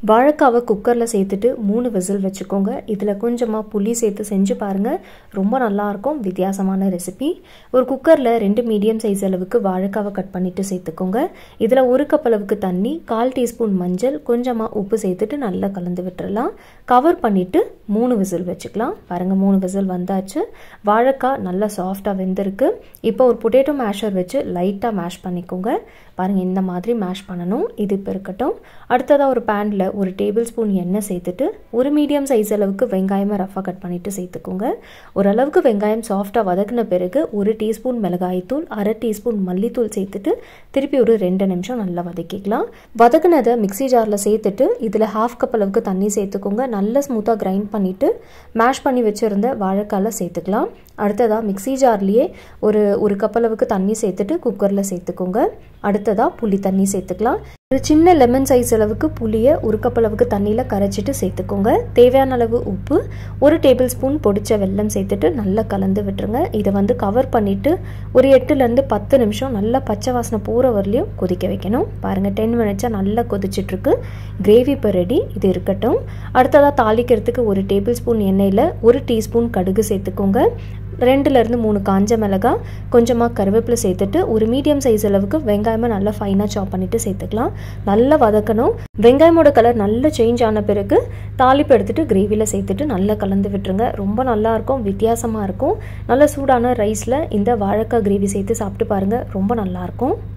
வாழைக்காவை குக்கரில் சேர்த்துட்டு மூணு விசில் வச்சுக்கோங்க இதில் கொஞ்சமாக புளி சேர்த்து செஞ்சு பாருங்கள் ரொம்ப நல்லாயிருக்கும் வித்தியாசமான ரெசிபி ஒரு குக்கரில் ரெண்டு மீடியம் சைஸ் அளவுக்கு வாழைக்காவை கட் பண்ணிவிட்டு சேர்த்துக்கோங்க இதில் ஒரு கப் அளவுக்கு தண்ணி கால் டீஸ்பூன் மஞ்சள் கொஞ்சமாக உப்பு சேர்த்துட்டு நல்லா கலந்து விட்டுறலாம் கவர் பண்ணிவிட்டு மூணு விசில் வச்சுக்கலாம் பாருங்கள் மூணு விசில் வந்தாச்சு வாழைக்காய் நல்லா சாஃப்டாக வெந்திருக்கு இப்போ ஒரு பொட்டேட்டோ மேஷர் வச்சு லைட்டாக மேஷ் பண்ணிக்கோங்க பாருங்கள் இந்த மாதிரி மேஷ் பண்ணணும் இது இப்போ இருக்கட்டும் அடுத்ததாக ஒரு பேனில் ஒரு டேபிள் ஸ்பூன் எண்ணெய் சேர்த்துட்டு ஒரு மீடியம் சைஸ் அளவுக்கு வெங்காயமாக ரஃபாக கட் பண்ணிவிட்டு சேர்த்துக்கோங்க ஓரளவுக்கு வெங்காயம் சாஃப்டாக வதக்கின பிறகு ஒரு டீஸ்பூன் மிளகாய்த்தூள் அரை டீஸ்பூன் மல்லித்தூள் சேர்த்துட்டு திருப்பி ஒரு ரெண்டு நிமிஷம் நல்லா வதக்கிக்கலாம் வதக்குனதை மிக்சி ஜாரில் சேர்த்துட்டு இதில் ஹாஃப் கப் அளவுக்கு தண்ணி சேர்த்துக்கோங்க நல்லா ஸ்மூத்தாக கிரைண்ட் பண்ணிவிட்டு மேஷ் பண்ணி வச்சுருந்த வாழைக்கால சேர்த்துக்கலாம் அடுத்ததாக மிக்சி ஜார்லேயே ஒரு ஒரு கப் அளவுக்கு தண்ணி சேர்த்துட்டு குக்கரில் சேர்த்துக்கோங்க அடுத்ததாக புளி தண்ணி சேர்த்துக்கலாம் ஒரு சின்ன லெமன் சைஸ் அளவுக்கு புளியை ஒரு கப் அளவுக்கு தண்ணியில் கரைச்சிட்டு சேர்த்துக்கோங்க தேவையான அளவு உப்பு ஒரு டேபிள் ஸ்பூன் பொடிச்ச வெல்லம் சேர்த்துட்டு நல்லா கலந்து விட்டுருங்க இதை வந்து கவர் பண்ணிவிட்டு ஒரு எட்டுலேருந்து பத்து நிமிஷம் நல்லா பச்சை வாசனை போகிற வரலையும் கொதிக்க வைக்கணும் பாருங்கள் டென் மினிட்ஸாக நல்லா கொதிச்சிட்ருக்கு கிரேவி இப்போ ரெடி இது இருக்கட்டும் அடுத்ததாக தாளிக்கிறதுக்கு ஒரு டேபிள் ஸ்பூன் எண்ணெயில் ஒரு டீஸ்பூன் கடுகு சேர்த்துக்கோங்க ரெண்டுலேருந்து மூணு காஞ்ச மிளகாய் கொஞ்சமாக கருவேப்பிலை சேர்த்துட்டு ஒரு மீடியம் சைஸ் அளவுக்கு வெங்காயமாக நல்லா ஃபைனாக சாப் பண்ணிவிட்டு சேர்த்துக்கலாம் நல்லா வதக்கணும் வெங்காயமோட கலர் நல்லா சேஞ்ச் ஆன பிறகு தாளிப்பு எடுத்துகிட்டு கிரேவியில் சேர்த்துட்டு நல்லா கலந்து விட்டுருங்க ரொம்ப நல்லாயிருக்கும் வித்தியாசமாக இருக்கும் நல்ல சூடான ரைஸில் இந்த வாழைக்காய் கிரேவி சேர்த்து சாப்பிட்டு பாருங்கள் ரொம்ப நல்லாயிருக்கும்